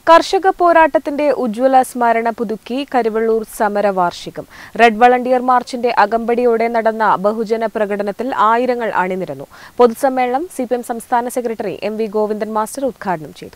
കർഷക പോരാട്ടത്തിന്റെ ഉജ്ജ്വല സ്മരണ പുതുക്കി കരിവള്ളൂർ സമരവാർഷികം റെഡ് വളണ്ടിയർ മാർച്ചിന്റെ അകമ്പടിയോടെ നടന്ന ബഹുജന പ്രകടനത്തിൽ ആയിരങ്ങൾ അണിനിരന്നു പൊതുസമ്മേളനം സി സംസ്ഥാന secretary M V Govindan master ഉദ്ഘാടനം ചെയ്തു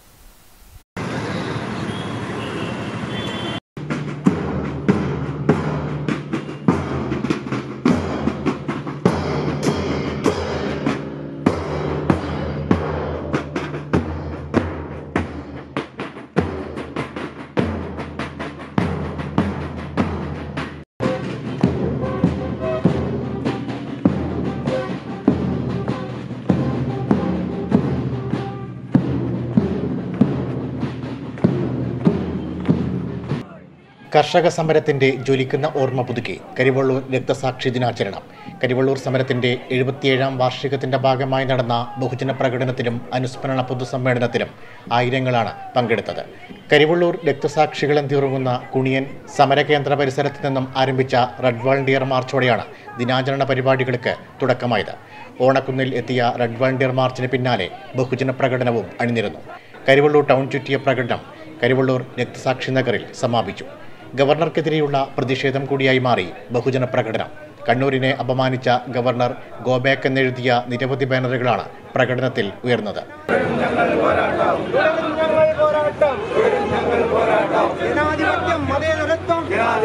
കർഷക സമരത്തിന്റെ ജ്വലിക്കുന്ന ഓർമ്മ പുതുക്കി കരിവള്ളൂർ രക്തസാക്ഷി ദിനാചരണം കരിവള്ളൂർ സമരത്തിന്റെ എഴുപത്തിയേഴാം വാർഷികത്തിന്റെ ഭാഗമായി നടന്ന ബഹുജന പ്രകടനത്തിലും അനുസ്മരണ പൊതുസമ്മേളനത്തിലും ആയിരങ്ങളാണ് പങ്കെടുത്തത് കരിവള്ളൂർ രക്തസാക്ഷികളെന്തിറങ്ങുന്ന കുണിയൻ സമരകേന്ദ്ര പരിസരത്ത് നിന്നും ആരംഭിച്ച റെഡ് വാളണ്ടിയർ മാർച്ചോടെയാണ് ദിനാചരണ പരിപാടികൾക്ക് തുടക്കമായത് ഓണക്കുന്നിൽ എത്തിയ റെഡ് വാളണ്ടിയർ മാർച്ചിന് പിന്നാലെ ബഹുജന പ്രകടനവും അണിനിരന്നു കരിവള്ളൂർ ടൗൺ ചുറ്റിയ പ്രകടനം കരിവള്ളൂർ രക്തസാക്ഷി നഗറിൽ സമാപിച്ചു ഗവർണർക്കെതിരെയുള്ള പ്രതിഷേധം കൂടിയായി മാറി ബഹുജന പ്രകടനം കണ്ണൂരിനെ അപമാനിച്ച ഗവർണർ ഗോബാക്ക് എന്നെഴുതിയ നിരവധി ബാനറുകളാണ് പ്രകടനത്തിൽ ഉയർന്നത് ജനാധിപത്യം മതേതരത്വം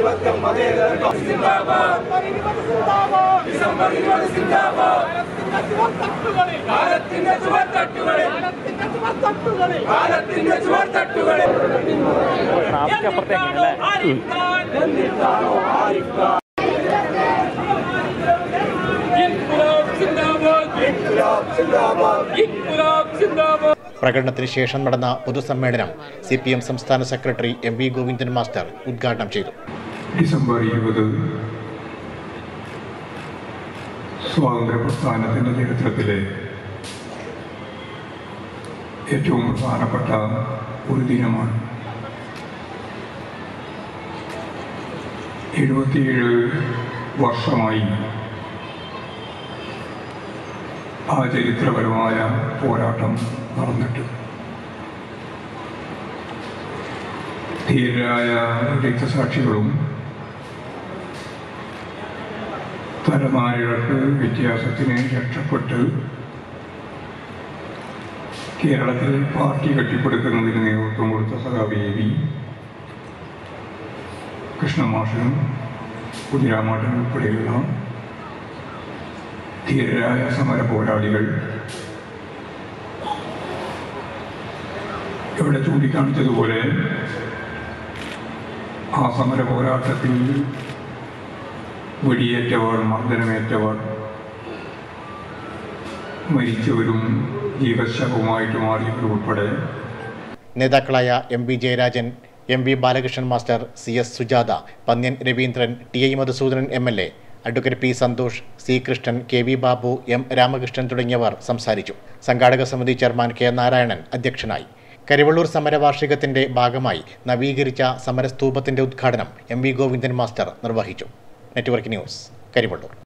കാലത്തിന്റെ ചുവത്തട്ടുകളിൽ കാലത്തിന്റെ ചുവത്തട്ടുകളിൽ എന്നിട്ടാണോ ആരിക്കാൻ? ഇൻകുലാബ് സിന്ദാബാദ് ഇൻകുലാബ് സിന്ദാബാദ് പ്രകടനത്തിന് ശേഷം നടന്ന പൊതുസമ്മേളനം സി പി എം സംസ്ഥാന secretary M V Govindan master ഉദ്ഘാടനം ചെയ്തു ഡിസംബർ ഇരുപത് സ്വാതന്ത്ര്യ പ്രസ്ഥാനത്തിൻ്റെ ചരിത്രത്തിലെ ഏറ്റവും പ്രധാനപ്പെട്ട ഒരു ദിനമാണ് എഴുപത്തിയേഴ് വർഷമായി ആ ചരിത്രപരമായ പോരാട്ടം നടന്നിട്ട് ധീരരായ രക്തസാക്ഷികളും തലമാരികൾക്ക് വ്യത്യാസത്തിന് രക്ഷപ്പെട്ട് കേരളത്തിൽ പാർട്ടി കെട്ടിപ്പടുക്കുന്നതിന് നേതൃത്വം കൊടുത്ത സഖാവേവി കൃഷ്ണമാഷനും കുതിരാമാഷനും ഉൾപ്പെടെയുള്ള ധീരരായ സമര പോരാളികൾ ഇവിടെ ചൂണ്ടിക്കാണിച്ചതുപോലെ ആ സമര പോരാട്ടത്തിൽ വെടിയേറ്റവർ മർദ്ദനമേറ്റവർ മരിച്ചവരും ജീവശവമായിട്ട് മാറിയവർ ഉൾപ്പെടെ നേതാക്കളായ M V Jayarajan M V Balakrishnan master C S Sujatha Pannian Raveendran T I Madhusoodanan M L A advocate P Santhosh C Krishnan K V Babu M Ramakrishnan തുടങ്ങിയവർ സംസാരിച്ചു സംഘാടക സമിതി ചെയർമാൻ കെ നാരായണൻ അധ്യക്ഷനായി കരിവള്ളൂർ സമരവാർഷികത്തിന്റെ ഭാഗമായി നവീകരിച്ച സമരസ്തൂപത്തിന്റെ ഉദ്ഘാടനം എം വി ഗോവിന്ദൻ മാസ്റ്റർ നിർവഹിച്ചു നെറ്റ്വർക്ക് ന്യൂസ് കരിവള്ളൂർ